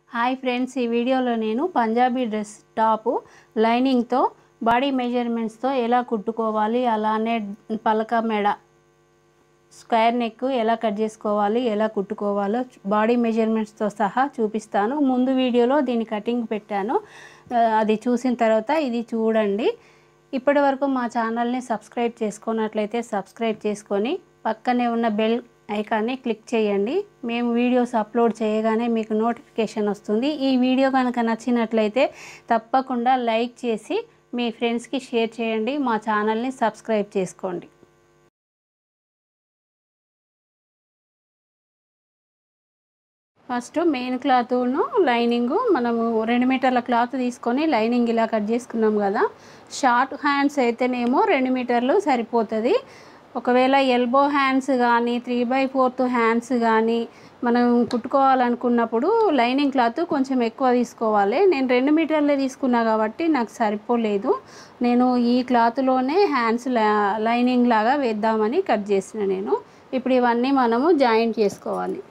Hi friends ఈ వీడియోలో నేను పంజాబీ డ్రెస్ టాపు లైనింగ్తో బాడీ మెజర్మెంట్స్తో ఎలా కుట్టుకోవాలి అలానే పలక మెడ స్క్వేర్ నెక్ ఎలా కట్ చేసుకోవాలి ఎలా కుట్టుకోవాలో బాడీ మెజర్మెంట్స్తో సహా చూపిస్తాను ముందు వీడియోలో దీని కటింగ్ పెట్టాను ఆ, అది చూసిన తర్వాత ఇది చూడండి ఇప్పటి వరకు మా ఛానల్ని సబ్స్క్రైబ్ చేసుకున్నట్లయితే సబ్స్క్రైబ్ చేసుకొని పక్కనే ఉన్న బెల్ ఐకాన్ని క్లిక్ చేయండి మేము వీడియోస్ అప్లోడ్ చేయగానే మీకు నోటిఫికేషన్ వస్తుంది ఈ వీడియో కనుక నచ్చినట్లయితే తప్పకుండా లైక్ చేసి మీ ఫ్రెండ్స్కి షేర్ చేయండి మా ఛానల్ని సబ్స్క్రైబ్ చేసుకోండి ఫస్ట్ మెయిన్ క్లాత్ను లైనింగ్ మనము రెండు మీటర్ల క్లాత్ తీసుకొని లైనింగ్ ఇలా కట్ చేసుకున్నాం కదా షార్ట్ హ్యాండ్స్ అయితేనేమో రెండు మీటర్లు సరిపోతుంది ఒకవేళ ఎల్బో హ్యాండ్స్ కానీ త్రీ బై ఫోర్త్ హ్యాండ్స్ కానీ మనం కుట్టుకోవాలనుకున్నప్పుడు లైనింగ్ క్లాత్ కొంచెం ఎక్కువ తీసుకోవాలి నేను రెండు మీటర్లే తీసుకున్నా కాబట్టి నాకు సరిపోలేదు నేను ఈ క్లాత్లోనే హ్యాండ్స్ లైనింగ్ లాగా వేద్దామని కట్ చేసిన నేను ఇప్పుడు ఇవన్నీ మనము జాయింట్ చేసుకోవాలి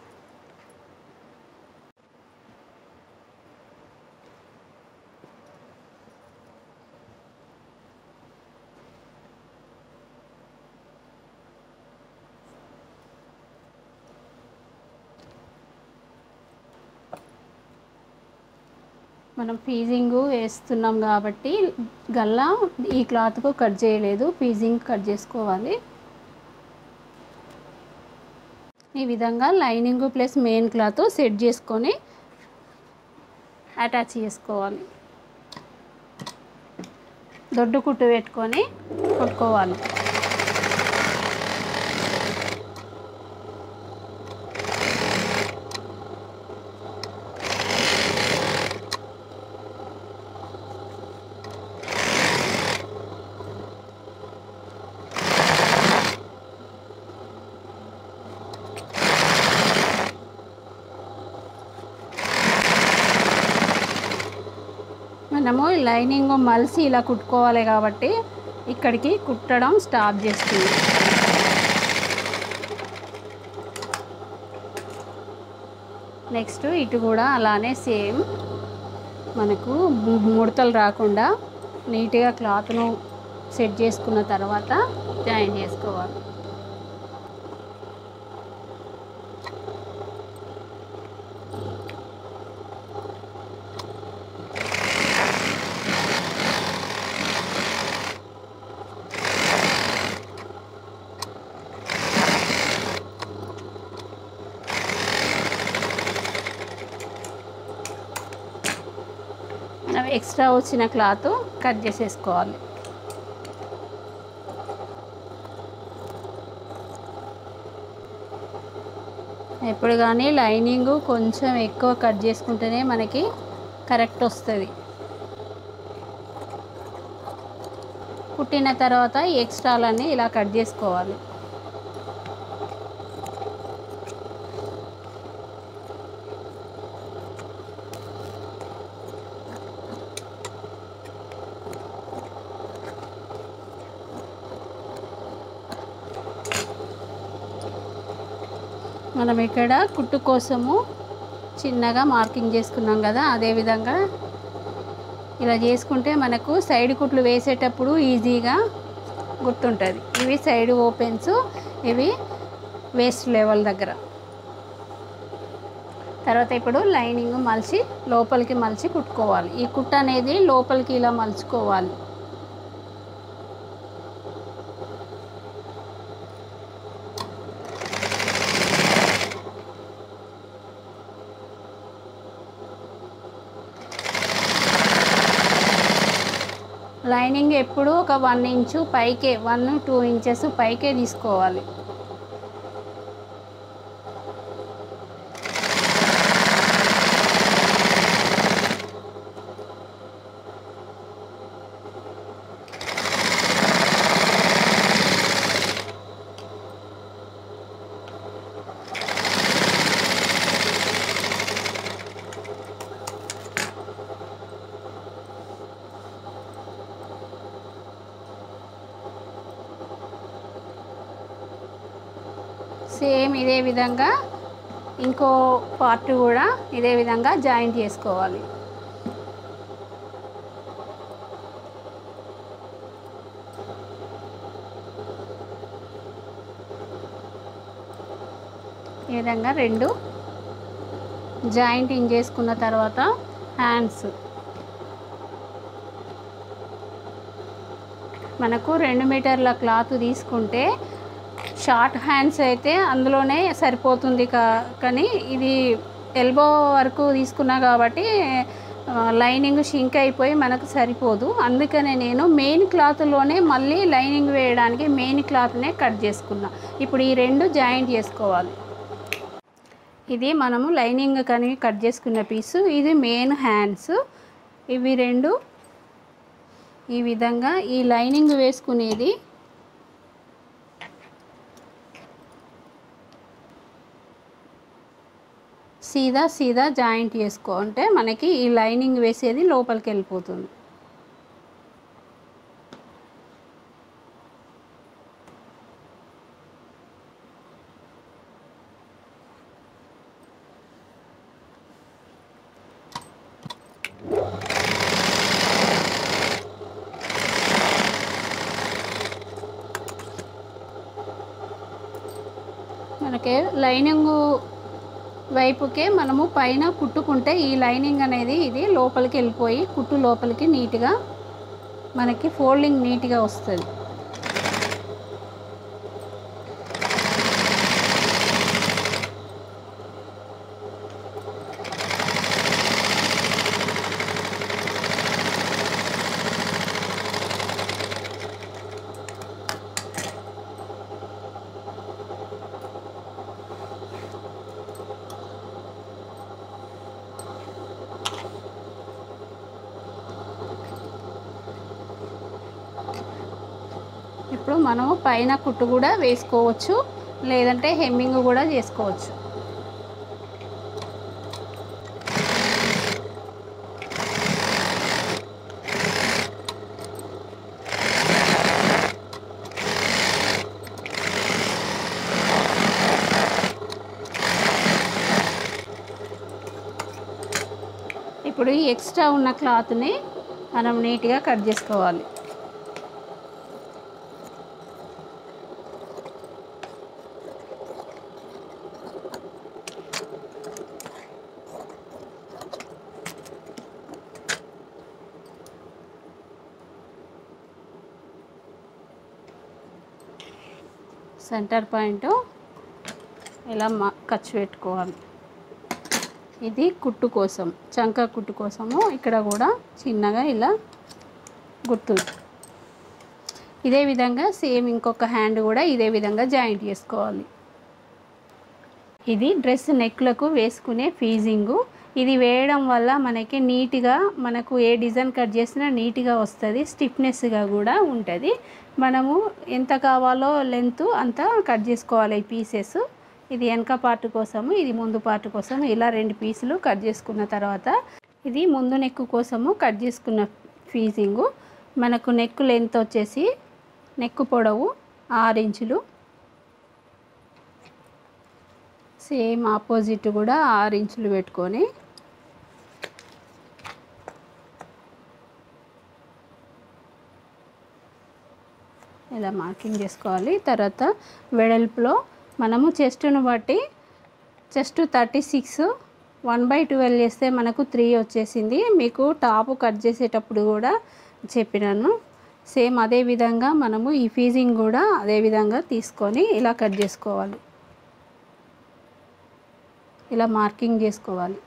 మనం ఫీజింగ్ వేస్తున్నాం కాబట్టి గల్లా ఈ క్లాత్కు కట్ చేయలేదు ఫీజింగ్ కట్ చేసుకోవాలి ఈ విధంగా lining plus main cloth set చేసుకొని అటాచ్ చేసుకోవాలి దొడ్డు కుట్టు పెట్టుకొని కొట్టుకోవాలి మనము లైనింగ్ మలిసి ఇలా కుట్టుకోవాలి కాబట్టి ఇక్కడికి కుట్టడం స్టాప్ చేస్తుంది నెక్స్ట్ ఇటు కూడా అలానే సేమ్ మనకు ము- ముడతలు రాకుండా నీట్గా క్లాత్ను సెట్ చేసుకున్న తర్వాత జాయిన్ చేసుకోవాలి మనం ఎక్స్ట్రా వచ్చిన క్లాత్ కట్ చేసేసుకోవాలి ఎప్పుడు కానీ లైనింగ్ కొంచెం ఎక్కువ కట్ చేసుకుంటేనే మనకి కరెక్ట్ వస్తుంది కుట్టిన తర్వాత ఈ ఎక్స్ట్రాలన్నీ ఇలా కట్ చేసుకోవాలి మనం ఇక్కడ కుట్టు కోసము చిన్నగా మార్కింగ్ చేసుకున్నాం కదా అదేవిధంగా ఇలా చేసుకుంటే మనకు సైడ్ కుట్లు వేసేటప్పుడు ఈజీగా గుర్తుంటుంది ఇవి సైడ్ ఓపెన్స్ ఇవి వేస్ట్ లెవెల్ దగ్గర తర్వాత ఇప్పుడు లైనింగ్ మలిచి లోపలికి మలిచి కుట్టుకోవాలి ఈ కుట్ట అనేది లోపలికి ఇలా మలుచుకోవాలి లైనింగ్ ఎప్పుడు ఒక వన్ ఇంచు పైకే వన్ టూ ఇంచెస్ పైకే తీసుకోవాలి సేమ్ ఇదే విధంగా ఇంకో పార్ట్ కూడా ఇదే విధంగా జాయింట్ చేసుకోవాలి ఈ విధంగా రెండు జాయింటింగ్ చేసుకున్న తర్వాత హ్యాండ్స్ మనకు రెండు మీటర్ల క్లాత్ తీసుకుంటే షార్ట్ హ్యాండ్స్ అయితే అందులోనే సరిపోతుంది కా కానీ ఇది ఎల్బో వరకు తీసుకున్నా కాబట్టి ఆ, లైనింగ్ షింక్ అయిపోయి మనకు సరిపోదు అందుకనే నేను మెయిన్ క్లాత్లోనే మళ్ళీ లైనింగ్ వేయడానికి మెయిన్ క్లాత్నే కట్ చేసుకున్నా ఇప్పుడు ఈ రెండు జాయింట్ చేసుకోవాలి ఇది మనము లైనింగ్ కని కట్ చేసుకున్న పీసు ఇది మెయిన్ హ్యాండ్స్ ఇవి రెండు ఈ విధంగా ఈ లైనింగ్ వేసుకునేది సీదా సీదా జాయింట్ చేసుకో అంటే మనకి ఈ లైనింగ్ వేసేది లోపలికి వెళ్ళిపోతుంది మనకి లైనింగ్ వైపుకే మనము పైన కుట్టుకుంటే ఈ లైనింగ్ అనేది ఇది లోపలికి వెళ్ళిపోయి కుట్టు లోపలికి నీట్గా మనకి ఫోల్డింగ్ నీట్గా వస్తుంది ఇప్పుడు మనము పైన కుట్టు కూడా వేసుకోవచ్చు లేదంటే హెమ్మింగ్ కూడా చేసుకోవచ్చు ఇప్పుడు ఈ ఎక్స్ట్రా ఉన్న క్లాత్ని మనం నీట్గా కట్ చేసుకోవాలి సెంటర్ పాయింట్ ఇలా మా ఖర్చు పెట్టుకోవాలి ఇది కుట్టు కోసం చంక కుట్టు కోసము ఇక్కడ కూడా చిన్నగా ఇలా గుర్తులు ఇదే విధంగా సేమ్ ఇంకొక హ్యాండ్ కూడా ఇదే విధంగా జాయింట్ చేసుకోవాలి ఇది డ్రెస్ నెక్లకు వేసుకునే ఫీజింగు ఇది వేయడం వల్ల మనకి నీట్గా మనకు ఏ డిజైన్ కట్ చేసినా నీట్గా వస్తుంది స్టిఫ్నెస్గా కూడా ఉంటుంది మనము ఎంత కావాలో లెంత్ అంతా కట్ చేసుకోవాలి ఈ పీసెస్ ఇది వెనక పార్ట్ కోసము ఇది ముందు పార్ట్ కోసం ఇలా రెండు పీసులు కట్ చేసుకున్న తర్వాత ఇది ముందు నెక్ కోసము కట్ చేసుకున్న ఫీజింగు మనకు నెక్ లెంత్ వచ్చేసి నెక్ పొడవు ఆరు ఇంచులు సేమ్ ఆపోజిట్ కూడా ఆరు ఇంచులు పెట్టుకొని ఇలా మార్కింగ్ చేసుకోవాలి తర్వాత వెడల్పులో మనము చెస్ట్ను బట్టి chest thirty six one by twelve చేస్తే మనకు త్రీ వచ్చేసింది మీకు టాప్ కట్ చేసేటప్పుడు కూడా చెప్పినాను సేమ్ అదే విధంగా మనము ఈ ఫీజింగ్ కూడా అదే విధంగా తీసుకొని ఇలా కట్ చేసుకోవాలి ఇలా మార్కింగ్ చేసుకోవాలి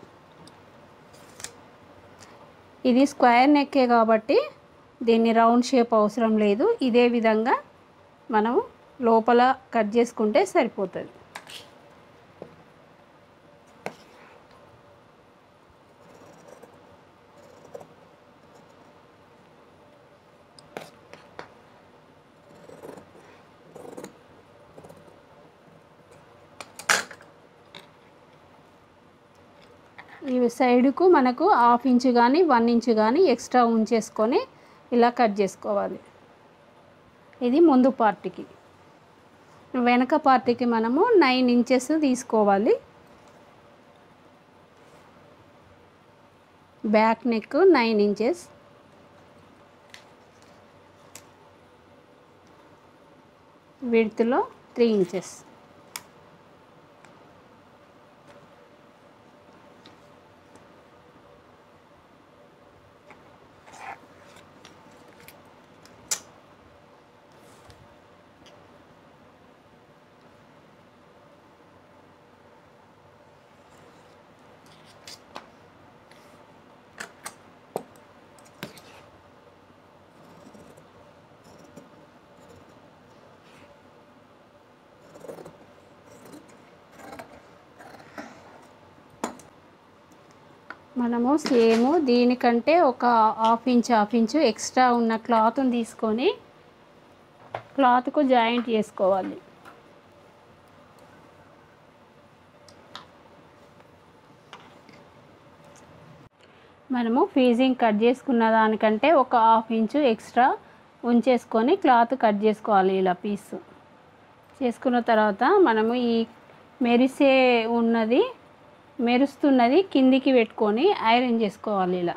ఇది స్క్వేర్ నెక్కే కాబట్టి దీన్ని రౌండ్ షేప్ అవసరం లేదు ఇదే విధంగా మనం లోపల కట్ చేసుకుంటే సరిపోతుంది ఈ సైడ్కు మనకు హాఫ్ ఇంచు కానీ వన్ ఇంచు కానీ ఎక్స్ట్రా ఉంచేసుకొని ఇలా కట్ చేసుకోవాలి ఇది ముందు పార్ట్కి వెనక పార్ట్కి మనము నైన్ ఇంచెస్ తీసుకోవాలి బ్యాక్ నెక్ నైన్ ఇంచెస్ విడ్త్లో త్రీ ఇంచెస్ మనము సేమ్ దీనికంటే ఒక half inch half inch extra ఉన్న క్లాత్ని తీసుకొని క్లాత్కు జాయింట్ చేసుకోవాలి మనము ఫీజింగ్ కట్ చేసుకున్న దానికంటే ఒక హాఫ్ ఇంచు ఎక్స్ట్రా ఉంచేసుకొని క్లాత్ కట్ చేసుకోవాలి ఇలా పీస్ చేసుకున్న తర్వాత మనము ఈ మెరిసే ఉన్నది మెరుస్తున్నది కిందికి పెట్టుకొని ఐరన్ చేసుకోవాలి ఇలా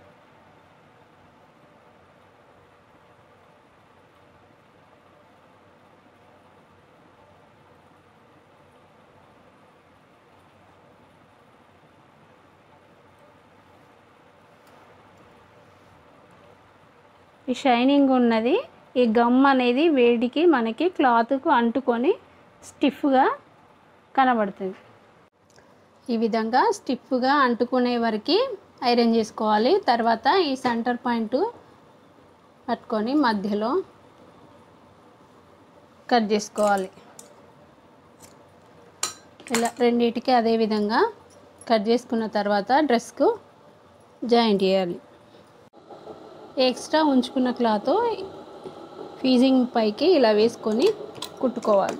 ఈ షైనింగ్ ఉన్నది ఈ గమ్ అనేది వేడికి మనకి క్లాత్కు అంటుకొని స్టిఫ్గా కనబడుతుంది ఈ విధంగా స్టిఫ్గా అంటుకునే వరకు ఐరన్ చేసుకోవాలి తర్వాత ఈ సెంటర్ పాయింట్ పట్టుకొని మధ్యలో కట్ చేసుకోవాలి ఇలా రెండింటికి అదే విధంగా కట్ చేసుకున్న తర్వాత డ్రెస్కు జాయింట్ చేయాలి ఎక్స్ట్రా ఉంచుకున్న క్లాత్ ఫీజింగ్ పైకి ఇలా వేసుకొని కుట్టుకోవాలి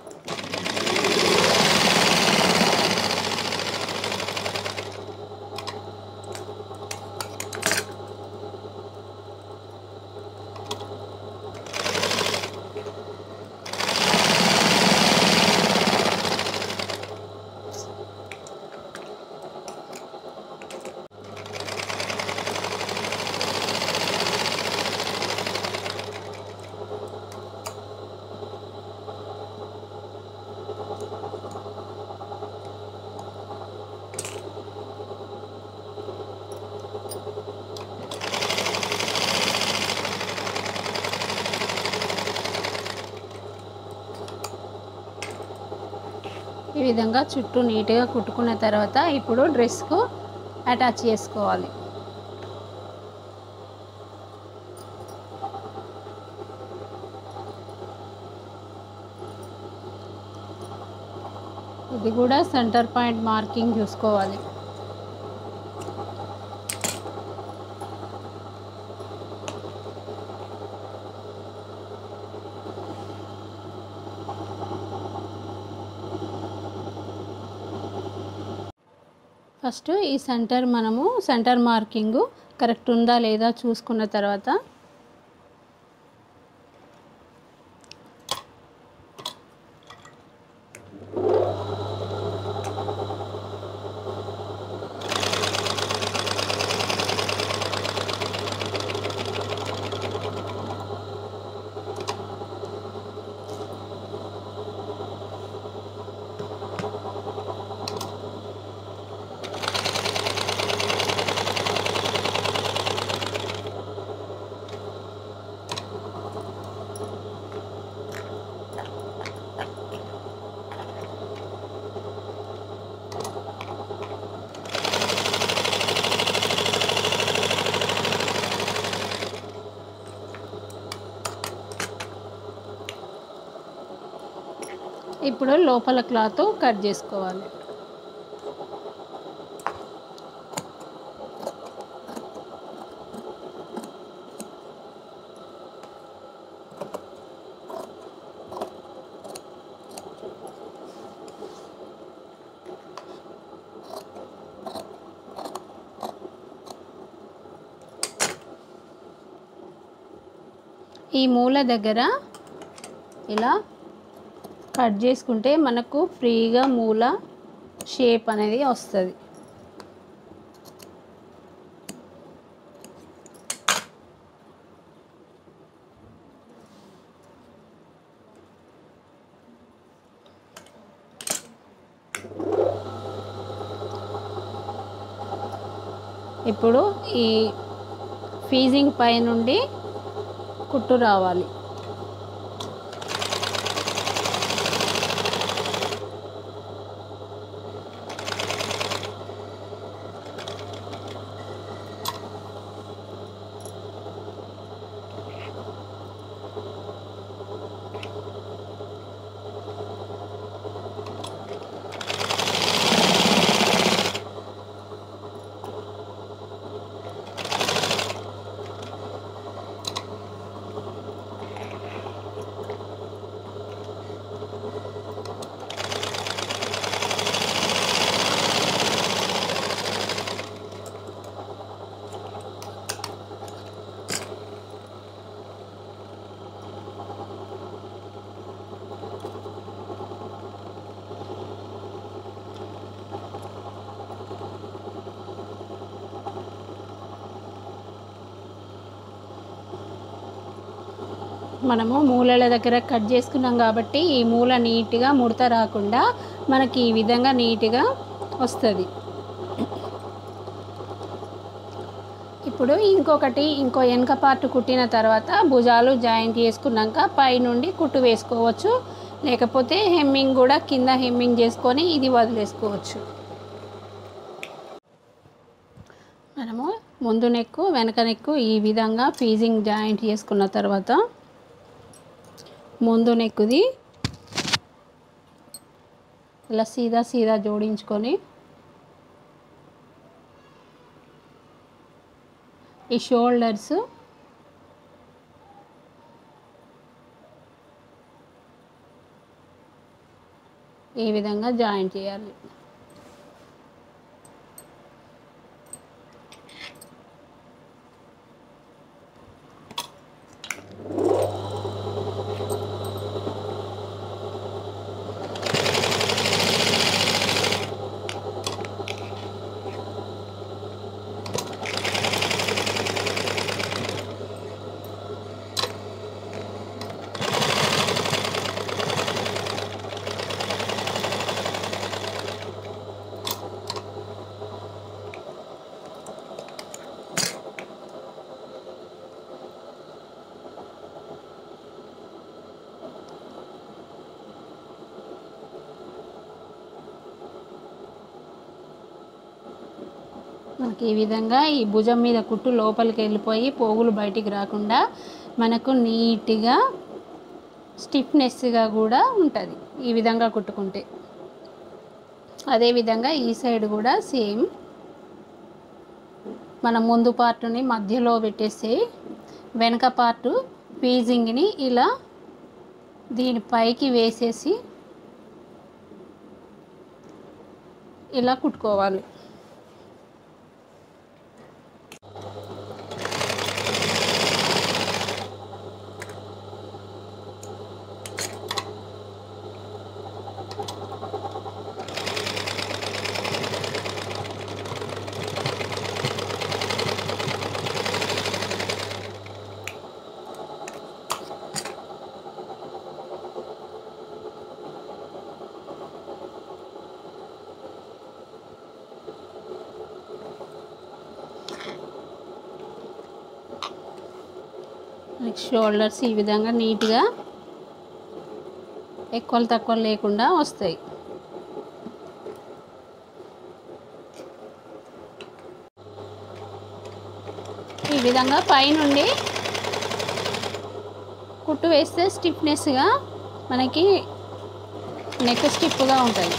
ఈ విధంగా చుట్టూ నీట్గా కుట్టుకున్న తర్వాత ఇప్పుడు డ్రెస్కు అటాచ్ చేసుకోవాలి ఇది కూడా సెంటర్ పాయింట్ మార్కింగ్ చూసుకోవాలి ఫస్ట్ ఈ సెంటర్ మనము సెంటర్ మార్కింగ్ కరెక్ట్ ఉందా లేదా చూసుకున్న తర్వాత ఇప్పుడు లోపల క్లాత్ కట్ చేసుకోవాలి ఈ మూల దగ్గర ఇలా కట్ చేసుకుంటే మనకు ఫ్రీగా మూల షేప్ అనేది వస్తుంది ఇప్పుడు ఈ ఫీజింగ్ పై నుండి కుట్టు రావాలి మనము మూలల దగ్గర కట్ చేసుకున్నాం కాబట్టి ఈ మూల నీట్గా ముడత రాకుండా మనకి ఈ విధంగా నీట్గా వస్తుంది ఇప్పుడు ఇంకొకటి ఇంకో వెనక పార్ట్ కుట్టిన తర్వాత భుజాలు జాయింట్ చేసుకున్నాక పైనుండి కుట్టు వేసుకోవచ్చు లేకపోతే హెమ్మింగ్ కూడా కింద హెమ్మింగ్ చేసుకొని ఇది వదిలేసుకోవచ్చు మనము ముందు నెక్కు వెనక నెక్కు ఈ విధంగా ఫీజింగ్ జాయింట్ చేసుకున్న తర్వాత ముందు నెక్కుది ఇలా సీదా సీదా జోడించుకొని ఈ షోల్డర్స్ ఈ విధంగా జాయింట్ చేయాలి మనకి ఈ విధంగా ఈ భుజం మీద కుట్టు లోపలికి వెళ్ళిపోయి పోగులు బయటికి రాకుండా మనకు నీట్గా స్టిఫ్నెస్గా కూడా ఉంటుంది ఈ విధంగా కుట్టుకుంటే అదేవిధంగా ఈ సైడ్ కూడా సేమ్ మన ముందు పార్ట్ని మధ్యలో పెట్టేసి వెనక పార్టు ఫీజింగ్ని ఇలా దీని పైకి వేసేసి ఇలా కుట్టుకోవాలి నెక్స్ట్ షోల్డర్స్ ఈ విధంగా నీట్గా ఎక్కువలు తక్కువ లేకుండా వస్తాయి ఈ విధంగా పైనుండి కుట్టు వేస్తే స్టిఫ్నెస్గా మనకి నెక్ స్టిఫ్గా ఉంటుంది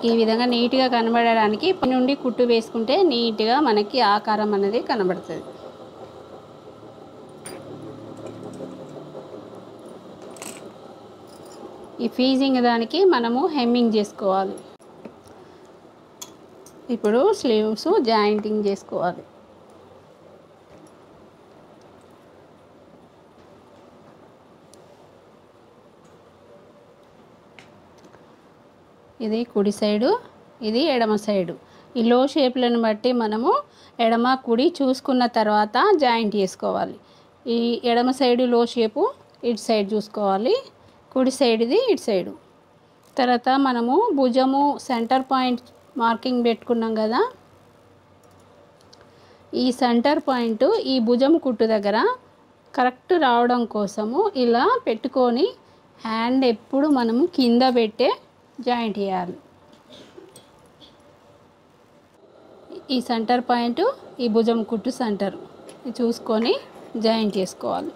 మనకి ఈ విధంగా నీట్గా కనబడడానికి పై నుండి కుట్టు వేసుకుంటే నీట్గా మనకి ఆకారం అనేది కనబడుతుంది ఈ ఫీజింగ్ దానికి మనము హెమ్మింగ్ చేసుకోవాలి ఇప్పుడు స్లీవ్స్ జాయింటింగ్ చేసుకోవాలి ఇది కుడి సైడు ఇది ఎడమ సైడు ఈ లో షేప్లను బట్టి మనము ఎడమ కుడి చూసుకున్న తర్వాత జాయింట్ చేసుకోవాలి ఈ ఎడమ సైడు లో షేపు ఇటు సైడ్ చూసుకోవాలి కుడి సైడ్ది ఇటు సైడు తర్వాత మనము భుజము సెంటర్ పాయింట్ మార్కింగ్ పెట్టుకున్నాం కదా ఈ సెంటర్ పాయింట్ ఈ భుజం కుట్టు దగ్గర కరెక్ట్ రావడం కోసము ఇలా పెట్టుకొని హ్యాండ్ ఎప్పుడు మనము కింద పెట్టే జాయింట్ చేయాలి ఈ సెంటర్ పాయింట్ ఈ భుజం కుట్టు సెంటర్ ఇది చూసుకొని జాయింట్ చేసుకోవాలి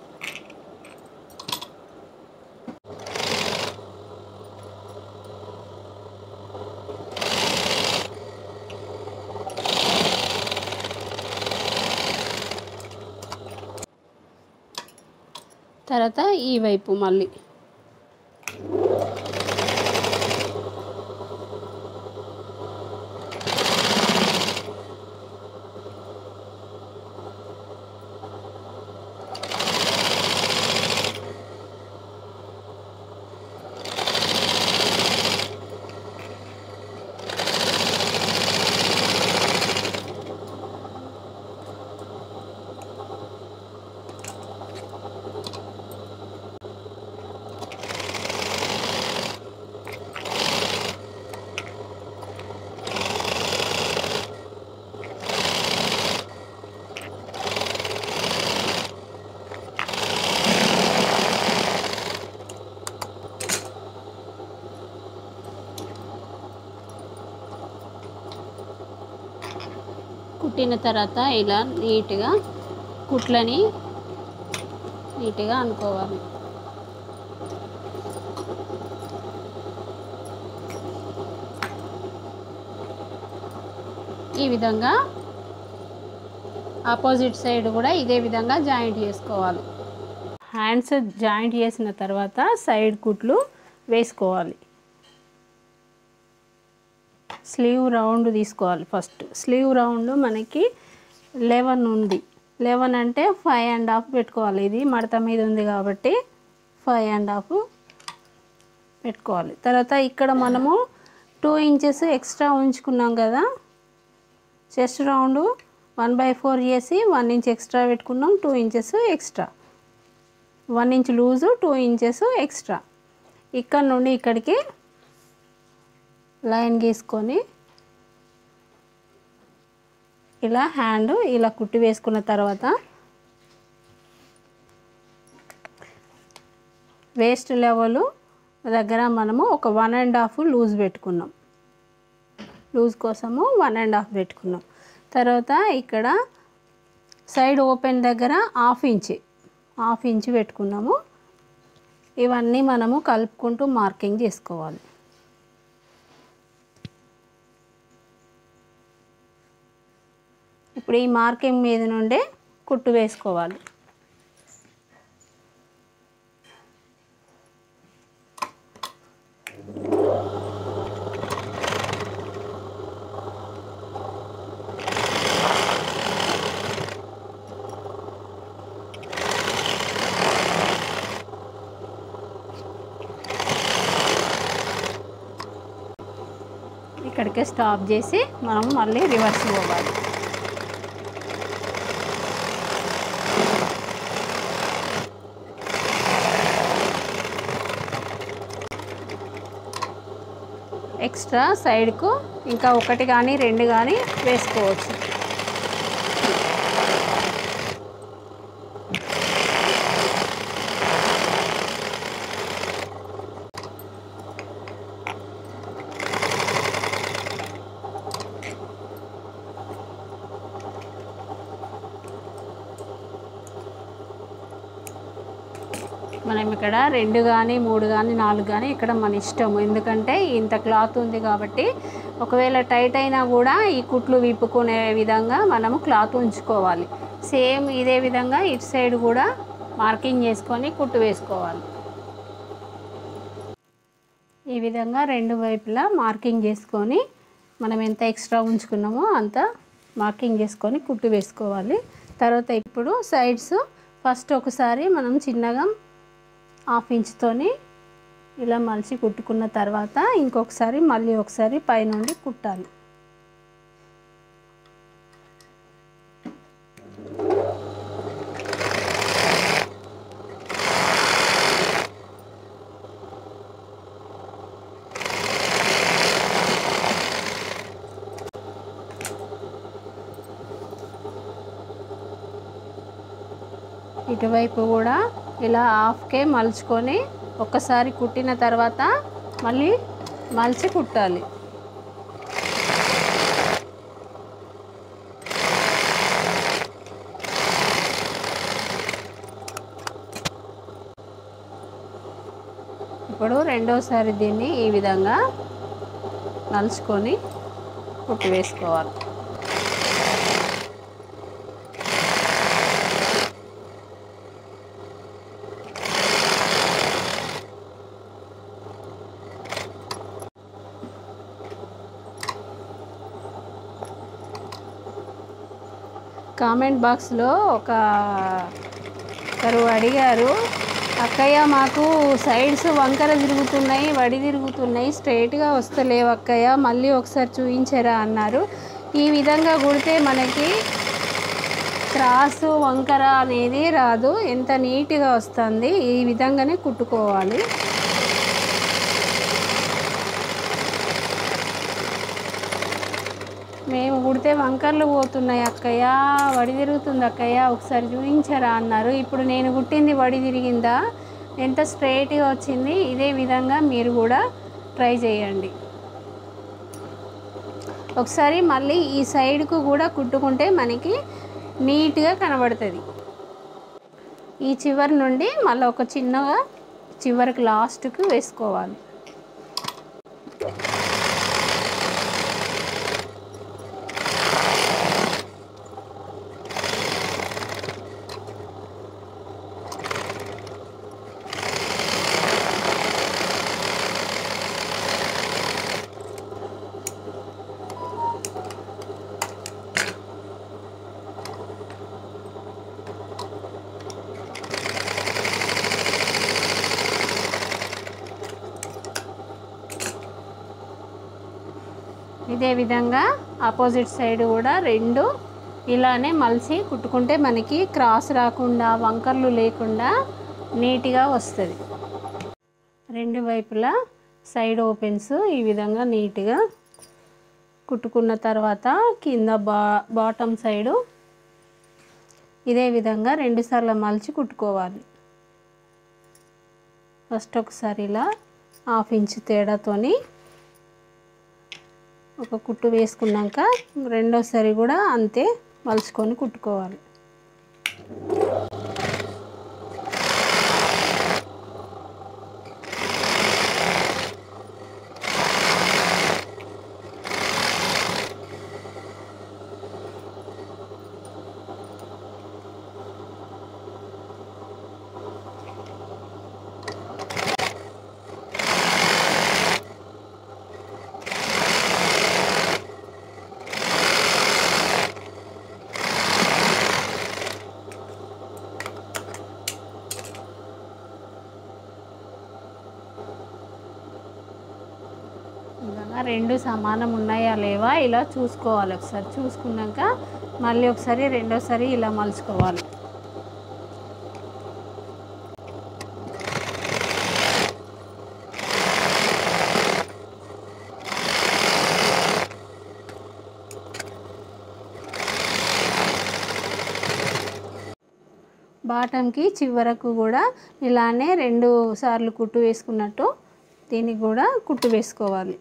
తర్వాత ఈ వైపు మళ్ళీ కుట్టిన తర్వాత ఇలా నీట్గా కుట్లని నీట్గా అనుకోవాలి ఈ విధంగా ఆపోజిట్ సైడ్ కూడా ఇదే విధంగా జాయింట్ చేసుకోవాలి హ్యాండ్స్ జాయింట్ చేసిన తర్వాత సైడ్ కుట్లు వేసుకోవాలి స్లీవ్ రౌండ్ తీసుకోవాలి ఫస్ట్ స్లీవ్ రౌండ్ మనకి లెవెన్ ఉంది లెవెన్ అంటే ఫైవ్ అండ్ హాఫ్ పెట్టుకోవాలి ఇది మడత మీద ఉంది కాబట్టి ఫైవ్ అండ్ హాఫ్ పెట్టుకోవాలి తర్వాత ఇక్కడ మనము టూ ఇంచెస్ ఎక్స్ట్రా ఉంచుకున్నాం కదా chest round one by four చేసి వన్ ఇంచ్ ఎక్స్ట్రా పెట్టుకున్నాం two inches extra one inch loose two inches extra ఇక్కడ నుండి ఇక్కడికి లైన్ గీసుకొని ఇలా హ్యాండ్ ఇలా కుట్టి వేసుకున్న తర్వాత వేస్ట్ లెవెల్ దగ్గర మనము ఒక వన్ అండ్ హాఫ్ లూజ్ పెట్టుకున్నాం లూజ్ కోసము వన్ అండ్ హాఫ్ పెట్టుకున్నాం తర్వాత ఇక్కడ సైడ్ ఓపెన్ దగ్గర హాఫ్ ఇంచ్ హాఫ్ ఇంచ్ పెట్టుకున్నాము ఇవన్నీ మనము కలుపుకుంటూ మార్కింగ్ చేసుకోవాలి ఇప్పుడు ఈ మార్కింగ్ మీద నుండే కుట్టు వేసుకోవాలి ఇక్కడికే స్టాప్ చేసి మనం మళ్ళీ రివర్స్ పోవాలి ఎక్స్ట్రా సైడ్కు ఇంకా ఒకటి కానీ రెండు కానీ వేసుకోవచ్చు మనం ఇక్కడ రెండు కానీ మూడు కానీ నాలుగు కానీ ఇక్కడ మన ఇష్టం ఎందుకంటే ఇంత క్లాత్ ఉంది కాబట్టి ఒకవేళ టైట్ అయినా కూడా ఈ కుట్లు విప్పుకునే విధంగా మనము క్లాత్ ఉంచుకోవాలి సేమ్ ఇదే విధంగా ఇటు సైడ్ కూడా మార్కింగ్ చేసుకొని కుట్టు వేసుకోవాలి ఈ విధంగా రెండు వైపులా మార్కింగ్ చేసుకొని మనం ఎంత ఎక్స్ట్రా ఉంచుకున్నామో అంత మార్కింగ్ చేసుకొని కుట్టు వేసుకోవాలి తర్వాత ఇప్పుడు సైడ్స్ ఫస్ట్ ఒకసారి మనం చిన్నగా హాఫ్ ఇంచ్తోని ఇలా మలిచి కుట్టుకున్న తర్వాత ఇంకొకసారి మళ్ళీ ఒకసారి పైనుండి కుట్టాలి ఇటువైపు కూడా ఇలా హాఫ్కే మలుచుకొని ఒక్కసారి కుట్టిన తర్వాత మళ్ళీ మలిచి కుట్టాలి ఇప్పుడు రెండోసారి దీన్ని ఈ విధంగా మలుచుకొని కుట్టి వేసుకోవాలి కామెంట్ బాక్స్లో ఒక ఒకరు అడిగారు అక్కయ్య మాకు సైడ్స్ వంకర తిరుగుతున్నాయి వడి తిరుగుతున్నాయి స్ట్రైట్గా వస్తలేవు అక్కయ్య మళ్ళీ ఒకసారి చూపించరా అన్నారు ఈ విధంగా కుడితే మనకి క్రాసు వంకర అనేది రాదు ఎంత నీట్గా వస్తుంది ఈ విధంగానే కుట్టుకోవాలి మేము కుడితే వంకర్లు పోతున్నాయి అక్కయ్య వడి తిరుగుతుంది అక్కయ్య ఒకసారి చూపించరా అన్నారు ఇప్పుడు నేను కుట్టింది వడి తిరిగిందా ఎంత స్ట్రైట్గా వచ్చింది ఇదే విధంగా మీరు కూడా ట్రై చేయండి ఒకసారి మళ్ళీ ఈ సైడ్కు కూడా కుట్టుకుంటే మనకి నీట్గా కనబడుతుంది ఈ చివరి నుండి మళ్ళీ ఒక చిన్నగా చివరికి లాస్ట్కి వేసుకోవాలి ఇదే విధంగా ఆపోజిట్ సైడ్ కూడా రెండు ఇలానే మలిచి కుట్టుకుంటే మనకి క్రాస్ రాకుండా వంకర్లు లేకుండా నీట్గా వస్తుంది రెండు వైపులా సైడ్ ఓపెన్స్ ఈ విధంగా నీట్గా కుట్టుకున్న తర్వాత కింద బా బాటమ్ సైడు ఇదే విధంగా రెండుసార్లు మలిచి కుట్టుకోవాలి ఫస్ట్ ఒకసారి ఇలా హాఫ్ ఇంచ్ తేడాతోని ఒక కుట్టు వేసుకున్నాక రెండోసారి కూడా అంతే మలుచుకొని కుట్టుకోవాలి ఇలాగా రెండు సమానం ఉన్నాయా లేవా ఇలా చూసుకోవాలి ఒకసారి చూసుకున్నాక మళ్ళీ ఒకసారి రెండోసారి ఇలా మలుచుకోవాలి బాటంకి చివరకు కూడా ఇలానే రెండు సార్లు కుట్టు వేసుకున్నట్టు దీనికి కూడా కుట్టు వేసుకోవాలి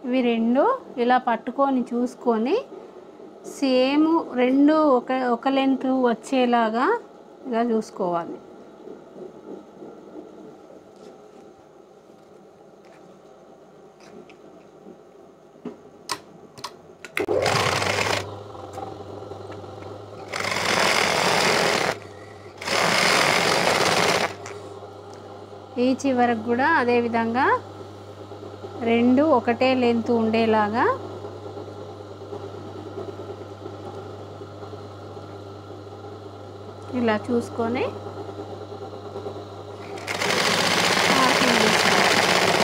ఇవి రెండు ఇలా పట్టుకొని చూసుకొని సేమ్ రెండు ఒక ఒక లెంత్ వచ్చేలాగా ఇలా చూసుకోవాలి ఈ చివరకు కూడా అదే విధంగా రెండు ఒకటే లెంత్ ఉండేలాగా ఇలా చూసుకొని మార్కింగ్ చేసుకోవాలి.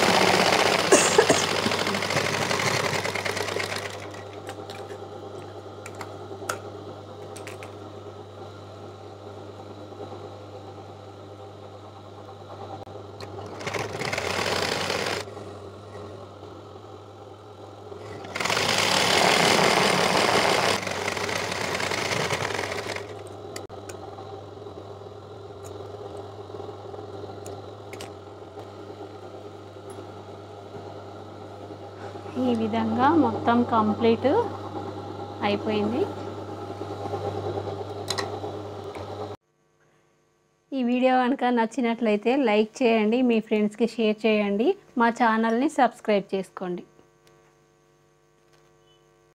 ఈ విధంగా మొత్తం కంప్లీట్ అయిపోయింది ఈ వీడియో కనుక నచ్చినట్లయితే లైక్ చేయండి మీ ఫ్రెండ్స్కి షేర్ చేయండి మా ఛానల్ని సబ్స్క్రైబ్ చేసుకోండి